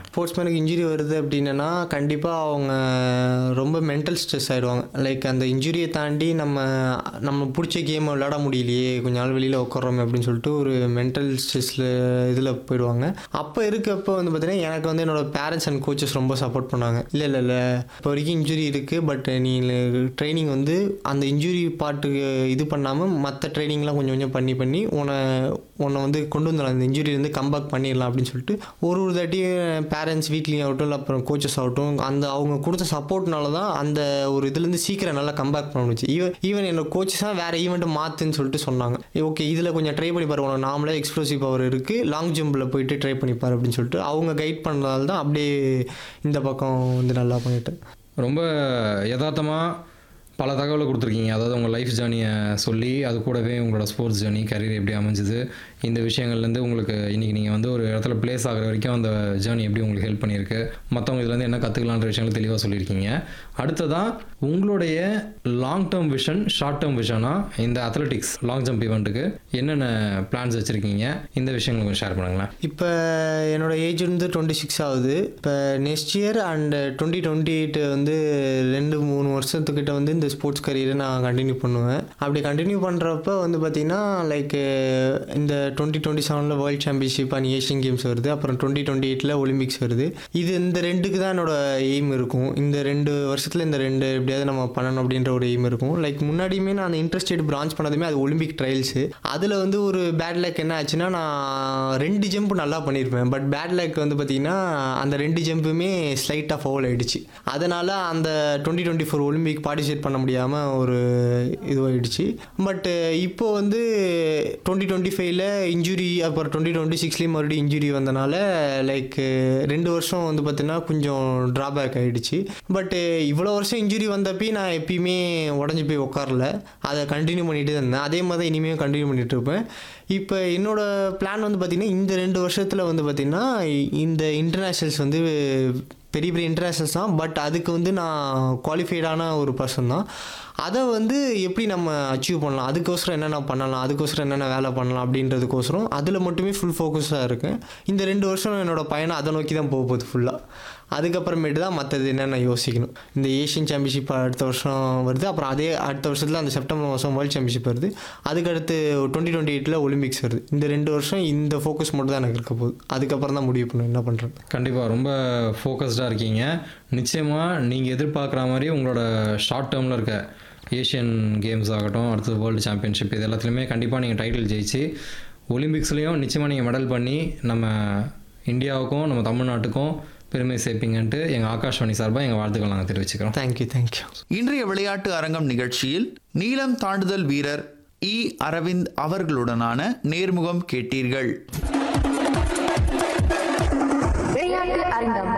ஸ்போர்ட்ஸ்மேனுக்கு injury வருது அப்படின்னா கண்டிப்பாக அவங்க ரொம்ப மென்டல் ஸ்ட்ரெஸ் ஆகிடுவாங்க லைக் அந்த இன்ஜுரியை தாண்டி நம்ம நம்ம பிடிச்ச கேம் விளையாட முடியலையே கொஞ்ச நாள் வெளியில் உட்காரோமே அப்படின்னு சொல்லிட்டு ஒரு மென்டல் ஸ்ட்ரெஸ்ஸில் இதில் போயிடுவாங்க அப்போ இருக்கப்போ வந்து பார்த்தீங்கன்னா எனக்கு வந்து என்னோட பேரண்ட்ஸ் அண்ட் கோச்சஸ் ரொம்ப சப்போர்ட் பண்ணாங்க இல்லை இல்லை இல்லை இப்போ வரைக்கும் இன்ஜுரி இருக்குது பட் நீ ட்ரைனிங் வந்து அந்த இன்ஜுரி பாட்டுக்கு இது பண்ணாமல் மற்ற ட்ரைனிங்லாம் கொஞ்சம் கொஞ்சம் பண்ணி பண்ணி உன்னை உன்னை வந்து கொண்டு வந்துடலாம் இந்த இன்ஜுரியிலேருந்து கம்பேக் பண்ணிடலாம் அப்படின்னு சொல்லிட்டு ஒரு ஒரு தாட்டியும் பேரண்ட்ஸ் வீட்லேயும் ஆகட்டும் இல்லை அப்புறம் கோச்சஸ் ஆகட்டும் அந்த அவங்க கொடுத்த சப்போர்ட்னால தான் அந்த ஒரு இதுலேருந்து சீக்கிரம் நல்லா கம்பேக் பண்ண முடிச்சு ஈவன் ஈவன் என்னோட கோச்சஸாக வேறு ஈவெண்ட்டை மாற்றுன்னு சொல்லிட்டு சொன்னாங்க ஓகே இதில் கொஞ்சம் ட்ரை பண்ணி பாரு உனக்கு நாமளே எக்ஸ்ப்ளோசிவ் பவர் இருக்குது லாங் ஜம்பில் போயிட்டு ட்ரை பண்ணி பாரு அப்படின்னு சொல்லிட்டு அவங்க கைட் பண்ணதால தான் அப்படியே இந்த பக்கம் வந்து நல்லா பண்ணிட்டேன் ரொம்ப யதார்த்தமாக பல தகவலை கொடுத்துருக்கீங்க அதாவது உங்கள் லைஃப் ஜேர்னியை சொல்லி அது கூடவே உங்களோட ஸ்போர்ட்ஸ் ஜேர்னி கரியர் எப்படி அமைஞ்சுது இந்த விஷயங்கள்லேருந்து உங்களுக்கு இன்றைக்கி நீங்கள் வந்து ஒரு இடத்துல பிளேஸ் ஆகிற வரைக்கும் அந்த ஜேர்னி எப்படி உங்களுக்கு ஹெல்ப் பண்ணியிருக்கு மற்றவங்க இதுலேருந்து என்ன கற்றுக்கலான்ற விஷயங்கள் தெளிவாக சொல்லியிருக்கீங்க அடுத்ததாக உங்களுடைய long term vision short term விஷனாக இந்த அத்லெட்டிக்ஸ் லாங் ஜம்ப் ஈவெண்ட்டுக்கு என்னென்ன பிளான்ஸ் வச்சுருக்கீங்க இந்த விஷயங்களை கொஞ்சம் ஷேர் பண்ணுங்களேன் இப்போ என்னோட ஏஜ் வந்து டுவெண்ட்டி சிக்ஸ் ஆகுது இப்போ next year and twenty twenty eight வந்து ரெண்டு மூணு வருஷத்துக்கிட்ட வந்து இந்த ஸ்போர்ட்ஸ் கரியரை நான் கண்டினியூ பண்ணுவேன் அப்படி கண்டினியூ பண்ணுறப்ப வந்து பார்த்திங்கன்னா லைக் இந்த டுவெண்ட்டி டுவெண்ட்டி செவனில் world championship and Asian games வருது அப்புறம் டுவெண்ட்டி டுவெண்ட்டி எயிட்டில் ஒலிம்பிக்ஸ் வருது இது இந்த ரெண்டுக்கு தான் என்னோட எய்ம் இருக்கும் இந்த ரெண்டு வருஷத்தில் இந்த ரெண்டு எப்படியாவது நம்ம பண்ணணும் அப்படின்ற ஒரு எய்ம் இருக்கும் லைக் முன்னாடியுமே நான் அந்த இன்ட்ரெஸ்டட் பிரான்ச் பண்ணதுமே அது ஒலிம்பிக் ட்ரையல்ஸு அதில் வந்து ஒரு பேட் லக் என்ன ஆச்சுன்னா நான் ரெண்டு ஜம்ப் நல்லா பண்ணியிருப்பேன் பட் பேட் லக் வந்து பார்த்திங்கன்னா அந்த ரெண்டு ஜம்புமே ஸ்லைட்டாக ஃபவுல் ஆயிடுச்சு அதனால் அந்த twenty twenty four olympic participate பண்ண முடியாமல் ஒரு இதுவாகிடுச்சு பட்டு இப்போ வந்து டுவெண்ட்டி டுவெண்ட்டி ஃபைவ்ல இன்ஜுரி அப்புறம் டுவெண்ட்டி டுவெண்ட்டி சிக்ஸ்லேயும் மறுபடியும் இன்ஜுரி வந்தனால லைக் ரெண்டு வருஷம் வந்து பார்த்தீங்கன்னா கொஞ்சம் ட்ராபேக் ஆகிடுச்சு பட்டு இவ்வளோ வருஷம் இன்ஜுரி வந்தப்பயும் நான் எப்பயுமே உடஞ்சி போய் உட்காரல அதை கண்டினியூ பண்ணிட்டு தான் இருந்தேன் அதே மாதிரி தான் இனிமேல் கண்டினியூ பண்ணிட்டு இருப்பேன் இப்போ என்னோட பிளான் வந்து பார்த்திங்கன்னா இந்த ரெண்டு வருஷத்தில் வந்து பார்த்திங்கன்னா இந்த இன்டர்நேஷ்னல்ஸ் வந்து பெரிய பெரிய இன்டர்நேஷ்னல்ஸ் தான் பட் அதுக்கு வந்து நான் குவாலிஃபைடான ஒரு பர்சன் தான் அதை வந்து எப்படி நம்ம அச்சீவ் பண்ணலாம் அதுக்கோசரம் என்னென்ன பண்ணலாம் அதுக்கோசரம் என்னென்ன வேலை பண்ணலாம் அப்படின்றதுக்கோசரம் அதில் மட்டுமே ஃபுல் ஃபோக்கஸாக இருக்கேன் இந்த ரெண்டு வருஷம் என்னோட பயணம் அதை நோக்கி தான் போக போகுது ஃபுல்லாக அதுக்கப்புறமேட்டு தான் மற்றது என்னென்ன யோசிக்கணும் இந்த ஏஷியன் சாம்பியன்ஷிப் அடுத்த வருஷம் வருது அப்புறம் அதே அடுத்த வருஷத்தில் அந்த செப்டம்பர் மாதம் வேர்ல்டு சாம்பியன்ஷிப் வருது அதுக்கடுத்து டுவெண்ட்டி டுவெண்ட்டி எயிட்டில் ஒலிம்பிக்ஸ் வருது இந்த ரெண்டு வருஷம் இந்த ஃபோக்கஸ் மட்டும் தான் எனக்கு இருக்க போகுது அதுக்கப்புறம் தான் முடிவு பண்ணும் என்ன பண்ணுறது கண்டிப்பாக ரொம்ப ஃபோக்கஸ்டாக இருக்கீங்க நிச்சயமாக நீங்கள் எதிர்பார்க்குற மாதிரி உங்களோட ஷார்ட் டேர்மில் இருக்க ஏஷியன் கேம்ஸ் ஆகட்டும் அடுத்தது வேர்ல்டு சாம்பியன்ஷிப் இது எல்லாத்துலேயுமே கண்டிப்பாக நீங்கள் டைட்டில் ஜெயிச்சு ஒலிம்பிக்ஸ்லேயும் நிச்சயமாக நீங்கள் மெடல் பண்ணி நம்ம இந்தியாவுக்கும் நம்ம தமிழ்நாட்டுக்கும் பெருமை சேர்ப்பீங்கன்ட்டு எங்கள் ஆகாஷ்வாணி சார்பாக எங்கள் வாழ்த்துக்கள் நாங்கள் தெரிவிச்சுக்கிறோம் தேங்க்யூ தேங்க்யூ இன்றைய விளையாட்டு அரங்கம் நிகழ்ச்சியில் நீளம் தாண்டுதல் வீரர் இ அரவிந்த் அவர்களுடனான நேர்முகம் கேட்டீர்கள் விளையாட்டு அரங்கம்